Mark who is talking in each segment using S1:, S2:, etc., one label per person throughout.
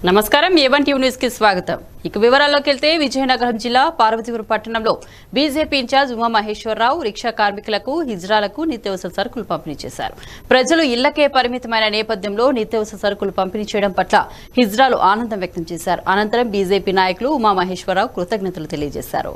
S1: నమస్కారం A1 TV news కి స్వాగతం ఇక వివరాల్లోకి వెళ్తే విజయనగరం జిల్లా పార్వతీపురం పట్టణంలో బీజేపీ ఇన్ఛార్జ్ ఉమామహేశ్వరరావు రిక్షా కార్మికులకు హిజ్రాలకు నిత్యావసర సరుకులు పంపిణీ చేశారు ప్రజలు ఇళ్లకే పరిమితమైన నేపథ్యంలో నిత్యావసర సరుకులు పంపిణీ చేయడం పట్ల హిజ్రాలు ఆనందం వ్యక్తం చేశారు అనంతరం బీజేపీ నాయకులు ఉమామహేశ్వరరావు కృతజ్ఞతలు తెలియజేశారు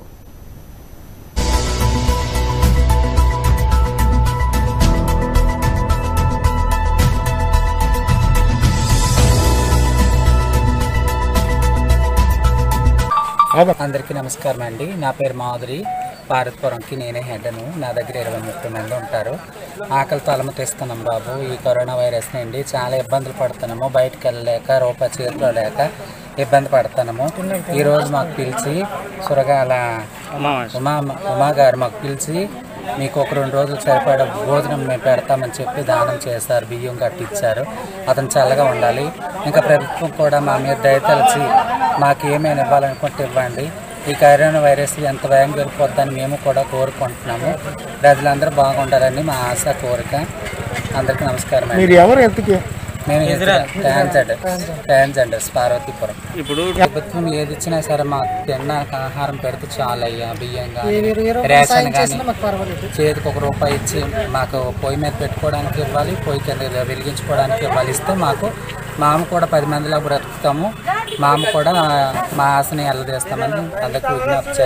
S2: అందరికీ నమస్కారం అండి నా పేరు మాధురి భారత్పురంకి నేనే హెడ్ను నా దగ్గర ఇరవై ముప్పై మంది ఉంటారు ఆకలితో అలమతిస్తున్నాం బాబు ఈ కరోనా వైరస్ నుండి చాలా ఇబ్బందులు పడుతున్నాము బయటకు వెళ్ళలేక రూపాయి చేతిలో లేక ఇబ్బంది పడుతున్నాము ఈరోజు మాకు పిలిచి సురగాల ఉమా ఉమా గారు మాకు పిలిచి మీకు ఒక రెండు రోజులు సరిపడా భోజనం మేము పెడతామని చెప్పి దానం చేశారు బియ్యం కట్టించారు అతను చల్లగా ఉండాలి ఇంకా ప్రభుత్వం కూడా మా మీద దయతలిచి మాకు ఏమైనా ఇవ్వాలనుకుంటే ఇవ్వండి ఈ కరోనా వైరస్ ఎంత వేగంగా వెళ్ళిపోద్దని మేము కూడా కోరుకుంటున్నాము ప్రజలందరూ బాగుండాలని మా ఆశ కోరిక అందరికీ నమస్కారం అండి
S3: మీరు ఎవరు ఎంతకి
S2: నేను ట్రాన్స్జెండర్ ట్రాన్స్జెండర్స్ పార్వతీపురం ఇప్పుడు ప్రభుత్వం ఏది ఇచ్చినా సరే మాకు తినడానికి ఆహారం పెడితే చాలు అయ్యా బియ్యం కానీ రేషన్ కానీ చేతికి ఒక రూపాయి ఇచ్చి మాకు పొయ్యి మీద పెట్టుకోవడానికి ఇవ్వాలి పొయ్యి కింద వెలిగించుకోవడానికి ఇవ్వాలి ఇస్తే మాకు మామ కూడా పది మందిలో బ్రతుకుతాము మామ కూడా మా ఆశని ఎల్లదీస్తామని అందరికి విజ్ఞప్తి చేస్తాం